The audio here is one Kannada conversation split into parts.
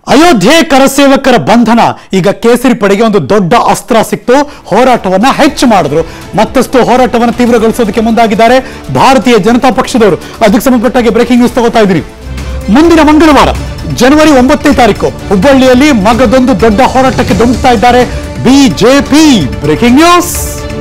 ಅಯೋಧ್ಯೆ ಕರಸೇವಕರ ಬಂಧನ ಈಗ ಕೇಸರಿ ಪಡೆಗೆ ಒಂದು ದೊಡ್ಡ ಅಸ್ತ್ರ ಸಿಕ್ತು ಹೋರಾಟವನ್ನ ಹೆಚ್ಚು ಮಾಡಿದ್ರು ಮತ್ತಷ್ಟು ಹೋರಾಟವನ್ನು ತೀವ್ರಗೊಳಿಸೋದಕ್ಕೆ ಮುಂದಾಗಿದ್ದಾರೆ ಭಾರತೀಯ ಜನತಾ ಪಕ್ಷದವರು ಅದಕ್ಕೆ ಸಂಬಂಧಪಟ್ಟಾಗೆ ಬ್ರೇಕಿಂಗ್ ನ್ಯೂಸ್ ತಗೋತಾ ಇದ್ದೀರಿ ಮುಂದಿನ ಮಂಗಳವಾರ ಜನವರಿ ಒಂಬತ್ತನೇ ತಾರೀಕು ಹುಬ್ಬಳ್ಳಿಯಲ್ಲಿ ಮಗದೊಂದು ದೊಡ್ಡ ಹೋರಾಟಕ್ಕೆ ಧುಮುಕ್ತಾ ಇದ್ದಾರೆ ಬಿಜೆಪಿ ಬ್ರೇಕಿಂಗ್ ನ್ಯೂಸ್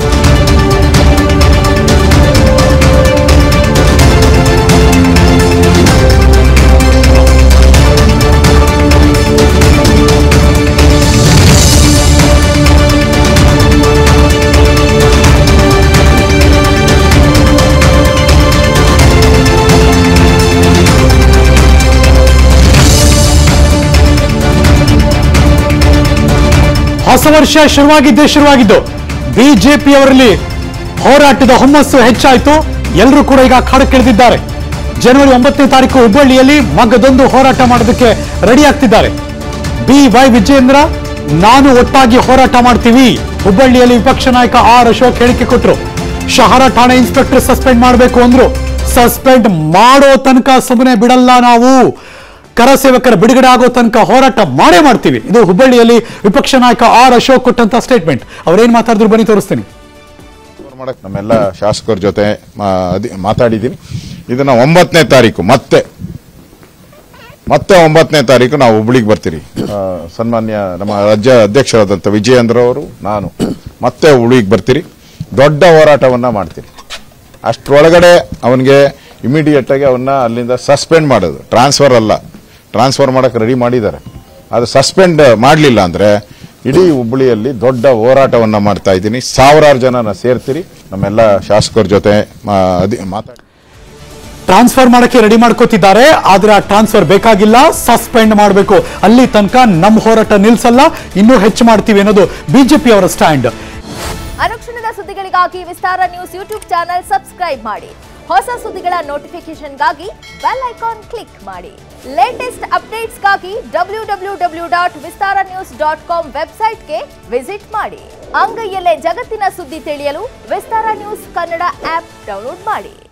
ಹೊಸ ವರ್ಷ ಶುರುವಾಗಿದ್ದೇ ಶುರುವಾಗಿದ್ದು ಬಿಜೆಪಿಯವರಲ್ಲಿ ಹೋರಾಟದ ಹುಮ್ಮಸ್ಸು ಹೆಚ್ಚಾಯಿತು ಎಲ್ಲರೂ ಕೂಡ ಈಗ ಅಖಾಡಕ್ಕಿಳಿದಿದ್ದಾರೆ ಜನವರಿ ಒಂಬತ್ತನೇ ತಾರೀಕು ಹುಬ್ಬಳ್ಳಿಯಲ್ಲಿ ಮಗದೊಂದು ಹೋರಾಟ ಮಾಡೋದಕ್ಕೆ ರೆಡಿ ಆಗ್ತಿದ್ದಾರೆ ಬಿ ವೈ ವಿಜಯೇಂದ್ರ ನಾನು ಒಟ್ಟಾಗಿ ಹೋರಾಟ ಮಾಡ್ತೀವಿ ಹುಬ್ಬಳ್ಳಿಯಲ್ಲಿ ವಿಪಕ್ಷ ನಾಯಕ ಆರ್ ಅಶೋಕ್ ಹೇಳಿಕೆ ಕೊಟ್ಟರು ಶಹರ ಠಾಣೆ ಇನ್ಸ್ಪೆಕ್ಟರ್ ಸಸ್ಪೆಂಡ್ ಮಾಡಬೇಕು ಅಂದ್ರು ಸಸ್ಪೆಂಡ್ ಮಾಡೋ ತನಕ ಸುಮ್ಮನೆ ಬಿಡಲ್ಲ ನಾವು ಕರಸೇವಕರ ಬಿಡುಗಡೆ ಆಗೋ ತನಕ ಹೋರಾಟ ಮಾಡೇ ಮಾಡ್ತೀವಿ ಇದು ಹುಬ್ಬಳ್ಳಿಯಲ್ಲಿ ವಿಪಕ್ಷ ನಾಯಕ ಆರ್ ಅಶೋಕ್ ಕೊಟ್ಟಂತ ಸ್ಟೇಟ್ಮೆಂಟ್ ಅವ್ರೇನ್ ಮಾತಾಡಿದ್ರು ಬನ್ನಿ ತೋರಿಸ್ತೀನಿ ಮಾಡಕ್ ನಮ್ಮೆಲ್ಲ ಶಾಸಕರ ಜೊತೆ ಮಾ- ಅದಿ- ಮಾತಾಡಿದ್ದೀನಿ ಇದನ್ನ ಒಂಬತ್ತನೇ ತಾರೀಕು ಮತ್ತೆ ಮತ್ತೆ ಒಂಬತ್ತನೇ ತಾರೀಕು ನಾವು ಹುಬ್ಳಿಗೆ ಬರ್ತೀರಿ ಆ, ಸನ್ಮಾನ್ಯ ನಮ್ಮ ರಾಜ್ಯ ಅಧ್ಯಕ್ಷರಾದಂಥ ವಿಜಯೇಂದ್ರ ಅವರು ನಾನು ಮತ್ತೆ ಹುಬ್ಳಿಗೆ ಬರ್ತೀರಿ ದೊಡ್ಡ ಹೋರಾಟವನ್ನ ಮಾಡ್ತೀರಿ ಅಷ್ಟರೊಳಗಡೆ ಅವನಿಗೆ ಇಮಿಡಿಯೇಟ್ ಆಗಿ ಅವನ್ನ ಅಲ್ಲಿಂದ ಸಸ್ಪೆಂಡ್ ಮಾಡೋದು ಟ್ರಾನ್ಸ್ಫರ್ ಅಲ್ಲ ಟ್ರಾನ್ಸ್ಫರ್ ಮಾಡಕ್ಕೆ ರೆಡಿ ಮಾಡಿದ್ದಾರೆ ಅದು ಸಸ್ಪೆಂಡ್ ಮಾಡಲಿಲ್ಲ ಅಂದ್ರೆ ಇಡೀ ಹುಬ್ಬಳ್ಳಿಯಲ್ಲಿ ದೊಡ್ಡ ಹೋರಾಟವನ್ನ ಮಾಡ್ತಾ ಇದ್ದೀನಿ ಸಾವಿರಾರು ಜನನ ಸೇರ್ತೀರಿ ನಮ್ಮೆಲ್ಲ ಶಾಸಕರ ಜೊತೆ ಮಾ- ಅದಿ- ಮಾತಾಡಿ ಟ್ರಾನ್ಸ್ಫರ್ ಮಾಡಕ್ಕೆ ರೆಡಿ ಮಾಡ್ಕೋತಿದ್ದಾರೆ ಆದ್ರೆ ಆ ಟ್ರಾನ್ಸ್ಫರ್ ಬೇಕಾಗಿಲ್ಲ ಸಸ್ಪೆಂಡ್ ಮಾಡಬೇಕು ಅಲ್ಲಿ ತನಕ ನಮ್ಮ ಹೋರಾಟ ನಿಲ್ಸಲ್ಲ ಇನ್ನೂ ಹೆಚ್ಚು ಮಾಡ್ತೀವಿ ಅನ್ನೋದು ಬಿಜೆಪಿ ಅವರ ಸ್ಟ್ಯಾಂಡ್ ಅನುಕ್ಷಣದ ಸುದ್ದಿಗಳಿಗಾಗಿ Vistara news YouTube channel subscribe ಮಾಡಿ ಹೊಸ ಸುದ್ದಿಗಳ ನೋಟಿಫಿಕೇಶನ್ಗಾಗಿ ಬೆಲ್ ಐಕಾನ್ ಕ್ಲಿಕ್ ಮಾಡಿ ಲೇಟೆಸ್ಟ್ ಅಪ್ಡೇಟ್ಸ್ಗಾಗಿ W W W dot Vistara news dot com ವೆಬ್ಸೈಟ್ಗೆ ವಿಸಿಟ್ ಮಾಡಿ ಅಂಗೈಯಲ್ಲೇ ಜಗತ್ತಿನ ಸುದ್ದಿ ತಿಳಿಯಲು Vistara news Kannada app download ಮಾಡಿ